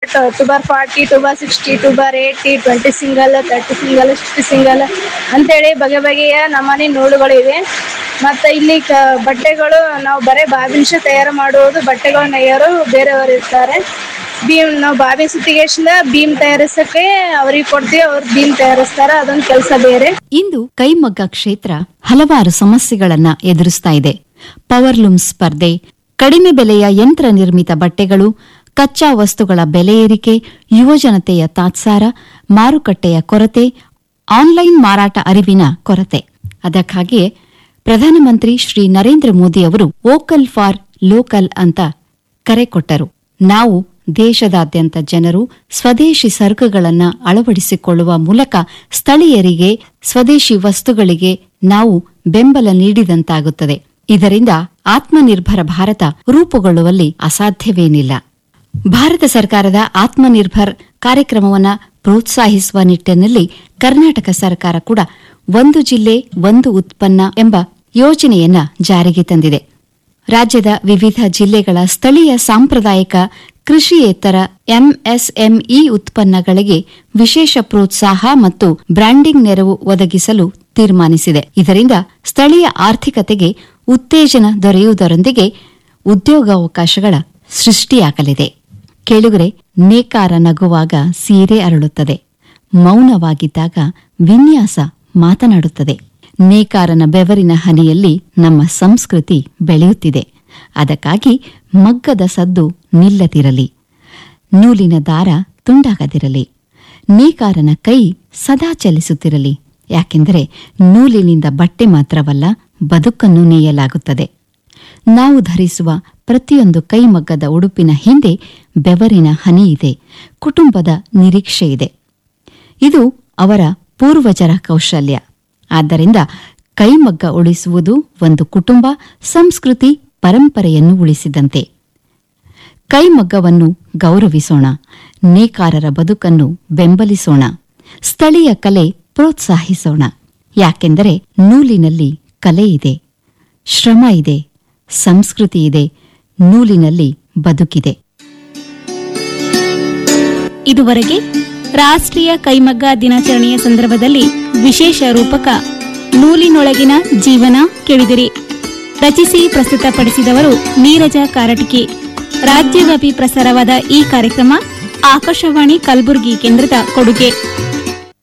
two bar forty two bar sixty two bar eighty twenty single thirty single sixty single ಅಂತೇಳಿ ಬಗೆ ಬಗೆಯ ನಮೂನಿ ನೂಲುಗಳು ಇವೆ ಮತ್ತು ಇಲ್ಲಿ ಕ ಬಟ್ಟೆಗಳು ನಾವು ಬರೇ ಬಾಬಿನ್ಶ ತಯಾರು ಮಾಡುವುದು ಬಟ್ಟೆಗಳು ನೇಯರು ಬೇರೆಯವರು ಇರ್ತಾರೆ ಬೀಮ್ ನಾವು ಬಾಬಿನ್ ಸುತ್ತಿಗೆಶಿಂದ ಬೀಮ್ ತಯಾರಿಸಕ್ಕೆ ಅವ್ರಿಗೆ ಕೊಡ್ತೀವಿ ಅವ್ರು ಬೀಮ್ ತಯಾರಿಸ್ತಾರೆ ಅದೊಂದು ಕೆಲಸ ಬೇರೆ ಇಂದು ಕೈಮಗ್ಗ ಕ್ಷೇತ್ರ ಹಲವಾರು ಸಮಸ್ಯೆಗಳನ್ನ ಎದುರಿಸ್ತಾ ಇದೆ ಪವರ್ಲೂಮ್ ಸ್ಪರ್ಧೆ ಕಡಿಮೆ ಬೆಲೆಯ ಯಂತ್ರ ನಿರ್ಮಿತ ಬಟ್ಟೆಗಳು ಕಚ್ಚಾ ವಸ್ತುಗಳ ಬೆಲೆ ಏರಿಕೆ ಯುವಜನತೆಯ ತಾತ್ಸಾರ ಮಾರುಕಟ್ಟೆಯ ಕೊರತೆ ಆನ್ಲೈನ್ ಮಾರಾಟ ಅರಿವಿನ ಕೊರತೆ ಅದಕ್ಕಾಗಿಯೇ ಪ್ರಧಾನಮಂತ್ರಿ ಶ್ರೀ ನರೇಂದ್ರ ಮೋದಿ ಅವರು ವೋಕಲ್ ಫಾರ್ ಲೋಕಲ್ ಅಂತ ಕರೆ ಕೊಟ್ಟರು ನಾವು ದೇಶದಾದ್ಯಂತ ಜನರು ಸ್ವದೇಶಿ ಸರಕುಗಳನ್ನ ಅಳವಡಿಸಿಕೊಳ್ಳುವ ಮೂಲಕ ಸ್ಥಳೀಯರಿಗೆ ಸ್ವದೇಶಿ ವಸ್ತುಗಳಿಗೆ ನಾವು ಬೆಂಬಲ ನೀಡಿದಂತಾಗುತ್ತದೆ ಇದರಿಂದ ಆತ್ಮನಿರ್ಭರ ಭಾರತ ರೂಪುಗೊಳ್ಳುವಲ್ಲಿ ಅಸಾಧ್ಯವೇನಿಲ್ಲ ಭಾರತ ಸರ್ಕಾರದ ಆತ್ಮನಿರ್ಭರ್ ಕಾರ್ಯಕ್ರಮವನ್ನ ಪ್ರೋತ್ಸಾಹಿಸುವ ನಿಟ್ಟಿನಲ್ಲಿ ಕರ್ನಾಟಕ ಸರ್ಕಾರ ಕೂಡ ಒಂದು ಜಿಲ್ಲೆ ಒಂದು ಉತ್ಪನ್ನ ಎಂಬ ಯೋಜನೆಯನ್ನ ಜಾರಿಗೆ ತಂದಿದೆ ರಾಜ್ಯದ ವಿವಿಧ ಜಿಲ್ಲೆಗಳ ಸ್ಥಳೀಯ ಸಾಂಪ್ರದಾಯಿಕ ಕೃಷಿಯೇತರ ಎಂಎಸ್ಎಂಇ ಉತ್ಪನ್ನಗಳಿಗೆ ವಿಶೇಷ ಪ್ರೋತ್ಸಾಹ ಮತ್ತು ಬ್ರ್ಯಾಂಡಿಂಗ್ ನೆರವು ಒದಗಿಸಲು ತೀರ್ಮಾನಿಸಿದೆ ಇದರಿಂದ ಸ್ಥಳೀಯ ಆರ್ಥಿಕತೆಗೆ ಉತ್ತೇಜನ ದೊರೆಯುವುದರೊಂದಿಗೆ ಉದ್ಯೋಗಾವಕಾಶಗಳ ಸೃಷ್ಟಿಯಾಗಲಿದೆ ಕೇಳುಗರೆ ನೇಕಾರ ನಗುವಾಗ ಸೀರೆ ಅರಳುತ್ತದೆ ಮೌನವಾಗಿದ್ದಾಗ ವಿನ್ಯಾಸ ಮಾತನಾಡುತ್ತದೆ ನೇಕಾರನ ಬೆವರಿನ ಹನಿಯಲ್ಲಿ ನಮ್ಮ ಸಂಸ್ಕೃತಿ ಬೆಳೆಯುತ್ತಿದೆ ಅದಕ್ಕಾಗಿ ಮಗ್ಗದ ಸದ್ದು ನಿಲ್ಲದಿರಲಿ ನೂಲಿನ ದಾರ ತುಂಡಾಗದಿರಲಿ ನೇಕಾರನ ಕೈ ಸದಾ ಚಲಿಸುತ್ತಿರಲಿ ಯಾಕೆಂದರೆ ನೂಲಿನಿಂದ ಬಟ್ಟೆ ಮಾತ್ರವಲ್ಲ ಬದುಕನ್ನು ನೇಯಲಾಗುತ್ತದೆ ನಾವು ಧರಿಸುವ ಪ್ರತಿಯೊಂದು ಕೈಮಗ್ಗದ ಉಡುಪಿನ ಹಿಂದೆ ಬೆವರಿನ ಹನಿ ಇದೆ ಕುಟುಂಬದ ನಿರೀಕ್ಷೆ ಇದೆ ಇದು ಅವರ ಪೂರ್ವಜರ ಕೌಶಲ್ಯ ಆದ್ದರಿಂದ ಕೈಮಗ್ಗ ಉಳಿಸುವುದು ಒಂದು ಕುಟುಂಬ ಸಂಸ್ಕೃತಿ ಪರಂಪರೆಯನ್ನು ಉಳಿಸಿದಂತೆ ಕೈಮಗ್ಗವನ್ನು ಗೌರವಿಸೋಣ ನೇಕಾರರ ಬದುಕನ್ನು ಬೆಂಬಲಿಸೋಣ ಸ್ಥಳೀಯ ಕಲೆ ಪ್ರೋತ್ಸಾಹಿಸೋಣ ಯಾಕೆಂದರೆ ನೂಲಿನಲ್ಲಿ ಕಲೆ ಇದೆ ಶ್ರಮ ಇದೆ ಸಂಸ್ಕೃತಿ ಇದೆ ನೂಲಿನಲ್ಲಿ ಬದುಕಿದೆ ಇದುವರೆಗೆ ರಾಷ್ಟ್ರೀಯ ಕೈಮಗ್ಗ ದಿನಾಚರಣೆಯ ಸಂದರ್ಭದಲ್ಲಿ ವಿಶೇಷ ರೂಪಕ ನೂಲಿನೊಳಗಿನ ಜೀವನ ಕೇಳಿದಿರಿ ರಚಿಸಿ ಪ್ರಸ್ತುತಪಡಿಸಿದವರು ನೀರಜ ಕಾರಟಗಿ ರಾಜ್ಯವ್ಯಾಪಿ ಪ್ರಸಾರವಾದ ಈ ಕಾರ್ಯಕ್ರಮ ಆಕಾಶವಾಣಿ ಕಲಬುರಗಿ ಕೇಂದ್ರದ ಕೊಡುಗೆ